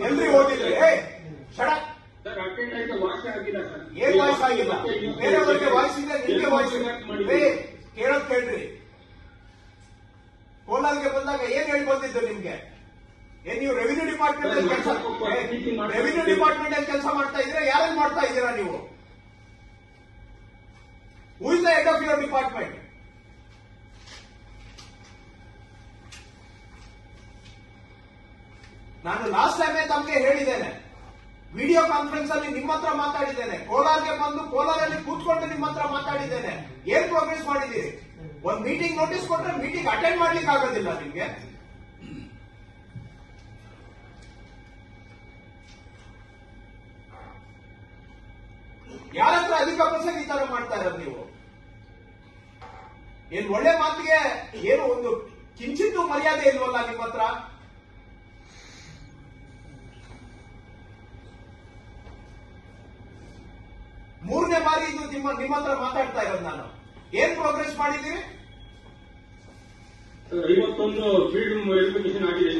ಎಲ್ರಿ ಓದಿದ್ರೆ ಏ ಶಡ ಸರ್ ಅಟೆಂಡ್ ಆಯ್ತು ವಾಯ್ಸ್ ಆಗಿಲ್ಲ ಸರ್ ಏನ್ ವಾಯ್ಸ್ ಆಗಿಲ್ಲ ಬೇರೆಯವ್ರಿಗೆ ವಾಯ್ಸ್ ಇದೆ ನಿಮ್ಗೆ ವಾಯ್ಸ್ ಇದೆ ಏ, ಕೇಳೋದ್ ಕೇಳ್ರಿ ಕೋಲಾರ್ಗೆ ಬಂದಾಗ ಏನ್ ಹೇಳಿ ಬಂದಿದ್ದು ನಿಮ್ಗೆ ಏನ್ ನೀವು ರೆವಿನ್ಯೂ ಡಿಪಾರ್ಟ್ಮೆಂಟ್ ಅಲ್ಲಿ ಕೆಲಸ ರೆವಿನ್ಯೂ ಡಿಪಾರ್ಟ್ಮೆಂಟ್ ಅಲ್ಲಿ ಕೆಲಸ ಮಾಡ್ತಾ ಇದ್ರೆ ಯಾರಲ್ಲಿ ಮಾಡ್ತಾ ಇದ್ದೀರಾ ನೀವು who is the head of your department ನಾನು ಲಾಸ್ಟ್ ಟೈಮೇ ತಮಗೆ ಹೇಳಿದ್ದೇನೆ ವಿಡಿಯೋ ಕಾನ್ಫರೆನ್ಸ್ ಅಲ್ಲಿ ನಿಮ್ಮ ಹತ್ರ ಮಾತಾಡಿದ್ದೇನೆ ಕೋಲಾರ್ಗೆ ಬಂದು ಕೋಲಾರಲ್ಲಿ ಕೂತ್ಕೊಂಡು ನಿಮ್ಮ ಹತ್ರ ಮಾತಾಡಿದ್ದೇನೆ ಏನ್ ಪ್ರೋಗ್ರೆಸ್ ಮಾಡಿದ್ದೀರಿ ಒಂದ್ ಮೀಟಿಂಗ್ ನೋಟಿಸ್ ಕೊಟ್ರೆ ಮೀಟಿಂಗ್ ಅಟೆಂಡ್ ಮಾಡ್ಲಿಕ್ಕೆ ಆಗೋದಿಲ್ಲ ನಿಮ್ಗೆ ಯಾರ ಹತ್ರ ಅಧಿಕ ಪ್ರಸಂಗ ಈ ತರ ಮಾಡ್ತಾ ಇರೋದು ನೀವು ಏನ್ ಒಳ್ಳೆ ಮಾತಿಗೆ ಏನು ಒಂದು ಕಿಂಚಿತ್ತು ಮರ್ಯಾದೆ ಇಲ್ವಲ್ಲ ನಿಮ್ಮ ಹತ್ರ ಮೂರನೇ ಬಾರಿ ಇದು ನಿಮ್ಮ ನಿಮ್ಮ ಹತ್ರ ಮಾತಾಡ್ತಾ ಇರೋದು ನಾನು ಏನ್ ಪ್ರೋಗ್ರೆಸ್ ಮಾಡಿದ್ದೀರಿ ಸರ್ ಐವತ್ತೊಂದು ಫೀಲ್ಡ್ ವೆರಿಫಿಕೇಶನ್ ಆಗಿದೆ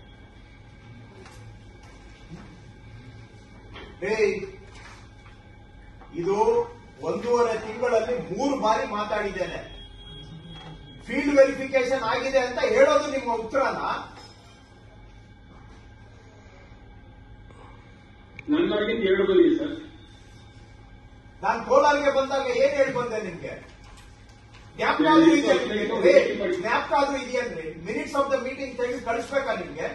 ಏಯ್ ಇದು ಒಂದೂವರೆ ತಿಂಗಳಲ್ಲಿ ಮೂರು ಬಾರಿ ಮಾತಾಡಿದ್ದೇನೆ ಫೀಲ್ಡ್ ವೆರಿಫಿಕೇಶನ್ ಆಗಿದೆ ಅಂತ ಹೇಳೋದು ನಿಮ್ಮ ಉತ್ತರನ ನನ್ನವರೆಗಿಂತ ಎರಡು ಬಂದಿದೆ ಸರ್ ನಾನು ಕೋಲಾರ್ಗೆ ಬಂದಾಗ ಏನ್ ಹೇಳಿ ಬಂದೆ ನಿಮ್ಗೆ ಜ್ಞಾಪಕ ಆದ್ರೂ ಇದೆಯೇನ್ರಿ? ಏಯ್, ಜ್ಞಾಪಕ ಆದ್ರೂ ಇದೆಯನ್ರಿ ಮಿನಿಟ್ಸ್ ಆಫ್ ದ ಮೀಟಿಂಗ್ ತೆಗೆದು ಕಳಿಸ್ಬೇಕಾ ನಿಮ್ಗೆ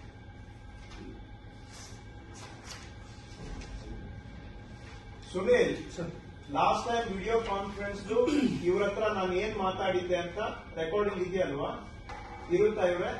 Sunil last time video conference ಇವ್ರ ಹತ್ರ ನಾನು ಏನ್ ಮಾತಾಡಿದ್ದೆ ಅಂತ ರೆಕಾರ್ಡಿಂಗ್ ಇದೆಯಲ್ವಾ ಇರುತ್ತಾ ಇವ್ರೆ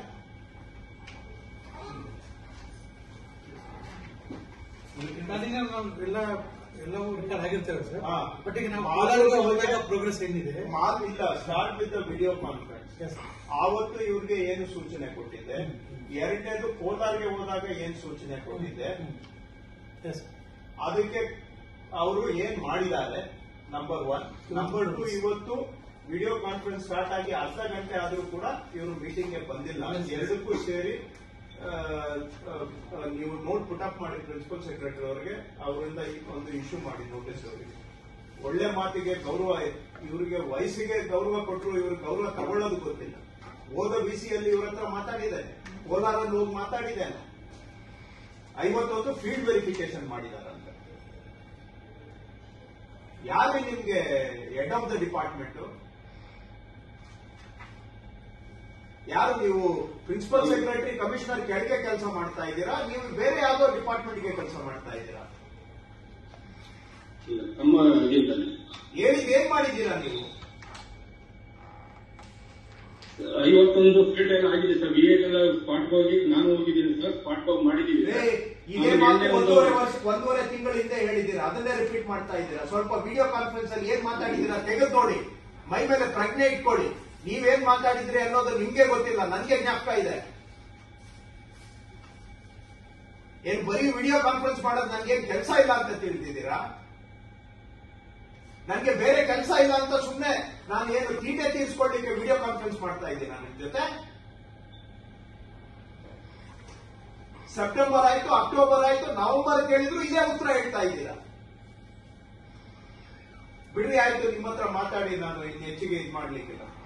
ನನಗೆ ನಾವು ಎಲ್ಲ ಎಲ್ಲವೂ ರಿಕಾರ್ಡ್ ಆಗಿರ್ತೇವೆ ಸರ್ ಹಾ. ಬಟ್ ಈಗ ನಾವು ಮಾತು ಕೋಲಾರಕ್ಕೆ ಹೋದಾಗ ಪ್ರೋಗ್ರೆಸ್ ಏನಿದೆ ಮಾತು ಇಲ್ಲ start with the video conference Yes. ಆವತ್ತು ಇವ್ರಿಗೆ ಏನು ಸೂಚನೆ ಕೊಟ್ಟಿದ್ದೆ ಎರಡನೇದು ಕೋಲಾರ್ಗೆ ಹೋದಾಗ ಏನ್ ಸೂಚನೆ ಕೊಟ್ಟಿದ್ದೆ ಎಸ್ ಅದಕ್ಕೆ ಅವರು ಏನ್ ಮಾಡಿದ್ದಾರೆ ನಂಬರ್ ಒನ್ ನಂಬರ್ ಟು ಇವತ್ತು ವಿಡಿಯೋ ಕಾನ್ಫರೆನ್ಸ್ ಸ್ಟಾರ್ಟ್ ಆಗಿ ಅರ್ಧ ಗಂಟೆ ಆದ್ರೂ ಕೂಡ ಇವರು ಮೀಟಿಂಗ್ ಗೆ ಬಂದಿಲ್ಲ ಎರಡಕ್ಕೂ ಸೇರಿ ಆ, ಆ, ಆ, ನೀವು ನೋಟ್ ಪುಟ್ ಅಪ್ ಮಾಡಿ ಪ್ರಿನ್ಸಿಪಲ್ ಸೆಕ್ರೆಟರಿ ಅವರಿಗೆ ಅವರಿಂದ ಒಂದು ಇಶ್ಯೂ ಮಾಡಿ ನೋಟಿಸ್ ಅವರಿಗೆ ಒಳ್ಳೆ ಮಾತಿಗೆ ಗೌರವ ಇವರಿಗೆ ವಯಸ್ಸಿಗೆ ಗೌರವ ಕೊಟ್ಟರು ಇವ್ರ ಗೌರವ ತಗೊಳ್ಳೋದು ಗೊತ್ತಿಲ್ಲ ಹೋದ ಬಿಸಿಯಲ್ಲಿ ಇವ್ರ ಹತ್ರ ಮಾತಾಡಿದ್ದೇನೆ ಕೋಲಾರಲ್ಲಿ ಹೋಗಿ ಮಾತಾಡಿದ್ದೇನೆ ಐವತ್ತೊಂದು ಫೀಲ್ಡ್ ವೆರಿಫಿಕೇಶನ್ ಮಾಡಿದಾರಂತ ಯಾರು ನಿಮ್ಗೆ ಹೆಡ್ ಆಫ್ ದ ಡಿಪಾರ್ಟ್ಮೆಂಟ್ ಯಾರು ನೀವು ಪ್ರಿನ್ಸಿಪಲ್ ಸೆಕ್ರೆಟರಿ ಕಮಿಷನರ್ ಕೆಳಗೆ ಕೆಲಸ ಮಾಡ್ತಾ ಇದ್ದೀರಾ ನೀವು ಬೇರೆ ಯಾವ್ದೋ ಡಿಪಾರ್ಟ್ಮೆಂಟ್ಗೆ ಕೆಲಸ ಮಾಡ್ತಾ ಇದ್ದೀರಾ ಇಲ್ಲ ನಮ್ಮ ಇದ್ರಲ್ಲಿ ಹೇಳಿದ್ ಏನ್ ಮಾಡಿದ್ದೀರಾ ನೀವು ಐವತ್ತೊಂದು ಫೀಲ್ಡ್ ಎಲ್ಲ ಆಗಿದೆ ಸರ್ ವಿ ಎಲ್ಲ ಸ್ಪಾಟ್ ಹೋಗಿ ನಾನು ಹೋಗಿದ್ದೀನಿ ಸರ್ ಸ್ಪಾಟ್ ಹೋಗಿ ಮಾಡಿದ್ದೀವಿ ಏ, ಸರ್. ಇದೇ ಆಮೇಲೆ ಮಾತು ನಿನ್ನೆ ಒಂದು- ಒಂದೂವರೆ ವರ್ಷ ಒಂದೂವರೆ ತಿಂಗಳ ಹಿಂದೆ ಹೇಳಿದ್ದೀರಾ ಅದನ್ನೇ ರಿಪೀಟ್ ಮಾಡ್ತಾ ಇದ್ದೀರಾ ಸ್ವಲ್ಪ ವಿಡಿಯೋ ಕಾನ್ಫರೆನ್ಸ್ ಅಲ್ಲಿ ಏನ್ ಮಾತಾಡಿದ್ದೀರಾ ತೆಗೆದು ನೋಡಿ ಮೈ ಮೇಲೆ ಪ್ರಜ್ಞೆ ಇಟ್ಕೊಳ್ಳಿ ನೀವೇನ್ ಮಾತಾಡಿದ್ರಿ ಅನ್ನೋದು ನಿಮ್ಗೆ ಗೊತ್ತಿಲ್ಲ ನನ್ಗೆ ಜ್ಞಾಪಕ ಇದೆ ಏನ್ ಬರೀ ವಿಡಿಯೋ ಕಾನ್ಫರೆನ್ಸ್ ಮಾಡೋದು ನನ್ಗೇನ್ ಕೆಲಸ ಇಲ್ಲ ಅಂತ ತಿಳಿದಿದ್ದೀರಾ ನನ್ಗೆ ಬೇರೆ ಕೆಲಸ ಇಲ್ಲ ಅಂತ ಸುಮ್ನೆ ನಾನು ಏನು ತೀಟೆ ತೀರಿಸ್ಕೊಳ್ಳಿಕ್ಕೆ ವಿಡಿಯೋ ಕಾನ್ಫರೆನ್ಸ್ ಮಾಡ್ತಾ ಇದ್ದೀನ ನಿಮ್ ಜೊತೆ ಸೆಪ್ಟೆಂಬರ್ ಆಯ್ತು ಅಕ್ಟೋಬರ್ ಆಯ್ತು ನವೆಂಬರ್ ಕೇಳಿದ್ರು ಇದೇ ಉತ್ತರ ಹೇಳ್ತಾ ಇದ್ದೀರಾ ಬಿಡ್ರಿ ಆಯ್ತು ನಿಮ್ಮ ಹತ್ರ ಮಾತಾಡಿ ನಾನು ಇನ್ನು ಹೆಚ್ಚಿಗೆ ಇದು ಮಾಡ್ಲಿಕ್ಕಿಲ್ಲ